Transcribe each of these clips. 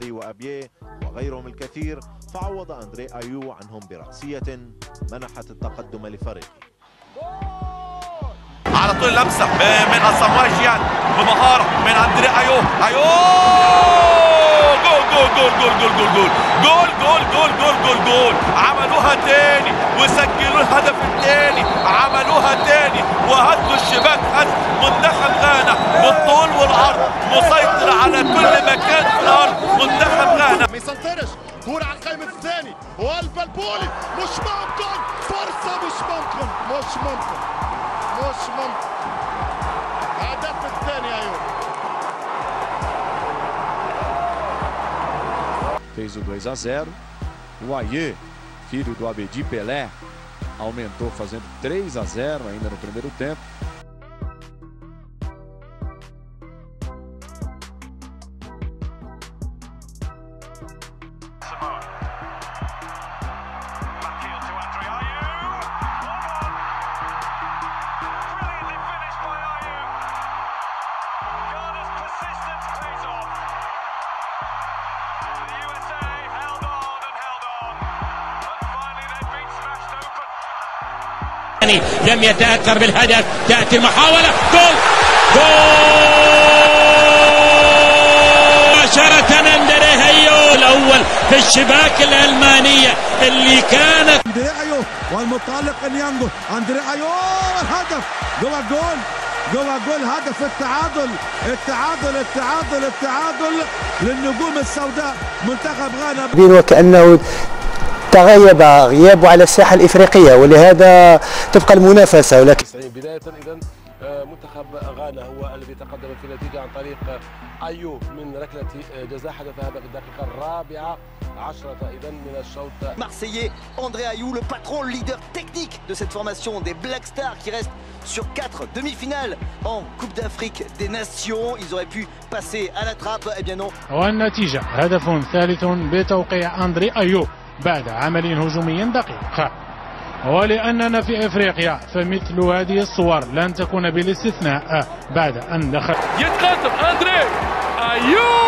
جنابري وأبيه وغيرهم الكثير فعوض أندري أيو عنهم برأسية منحت التقدم لفريقه على طول لمسه من اسامواي جيان بمهاره من اندري ايو ايو جول جول جول جول جول جول جول جول جول جول جول جول جول عملوها تاني وسجلوا الهدف الثاني عملوها تاني وهدوا الشباك هد منتخب غانا بالطول والعرض مسيطر على كل مكان في الارض منتخب غانا ما يسيطرش كورة على القائم الثاني والبلبولي مش ممكن فرصة مش ممكن مش ممكن مش ممكن هدف الثاني ايوه fez o 2 a 0. O Aie, filho do Abedi Pelé, aumentou fazendo 3 a 0 ainda no primeiro tempo. الثاني لم يتأثر بالهدف تأتي محاولة جول جول مباشرة أندري هيو الأول في الشباك الألمانية اللي كانت اندري ايو والمتالق انيانجو اندري ايو الهدف جوا الجول جوا الجول هدف التعادل التعادل التعادل التعادل للنجوم السوداء منتخب غانا وكأنه تغيب غيابه على الساحة الإفريقية ولهذا تبقى المنافسة ولكن بداية إذا منتخب غانا هو الذي تقدم في النتيجة عن طريق أيو من ركلة جزاء حدث هذا في الدقيقة الرابعة عشرة إذا من الشوط Marseillais André Ayou, le patron, le leader technique de cette formation des Black Stars qui restent sur quatre demi-finales en Coupe d'Afrique des Nations. Ils auraient pu passer à la trappe, eh bien non. والنتيجة هدف ثالث بتوقيع أندري أيوب بعد عمل هجومي دقيق ولأننا في إفريقيا فمثل هذه الصور لن تكون بالاستثناء بعد أن دخل يتقدم اندري ايو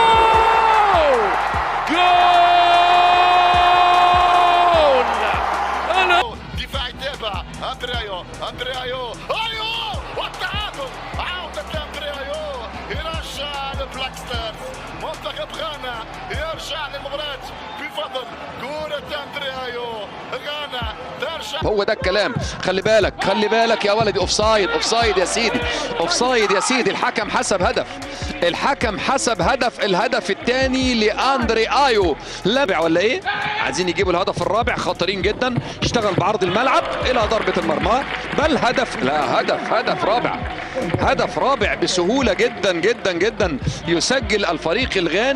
جول انا دفاع يتابع اندري ايو اندري ايو ايو والتعادل عودة اندري ايو يرجع البلاك ستارز منتخب غانا يرجع للمباراة بفضل كرة اندري ايو غانا ترجع هو ده الكلام خلي بالك خلي بالك يا ولدي اوفسايد اوفسايد يا سيدي اوفسايد يا سيدي الحكم حسب هدف الحكم حسب هدف الهدف الثاني لاندري ايو لابع ولا ايه عايزين يجيبوا الهدف الرابع خطيرين جدا اشتغل بعرض الملعب الى ضربه المرمى بل هدف لا هدف هدف رابع هدف رابع بسهوله جدا جدا جدا يسجل الفريق الغاني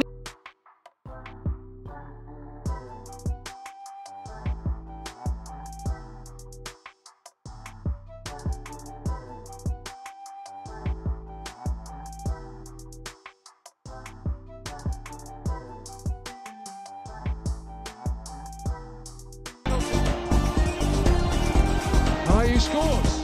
هاي سكورز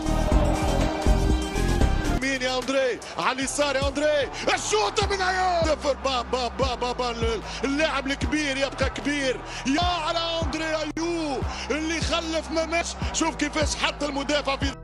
مين يا اندري على اليسار يا اندري الشوطه من ايو صفر با با با با با اللاعب الكبير يبقى كبير يا على اندري ايو اللي خلف ما مش شوف كيفاش حط المدافع في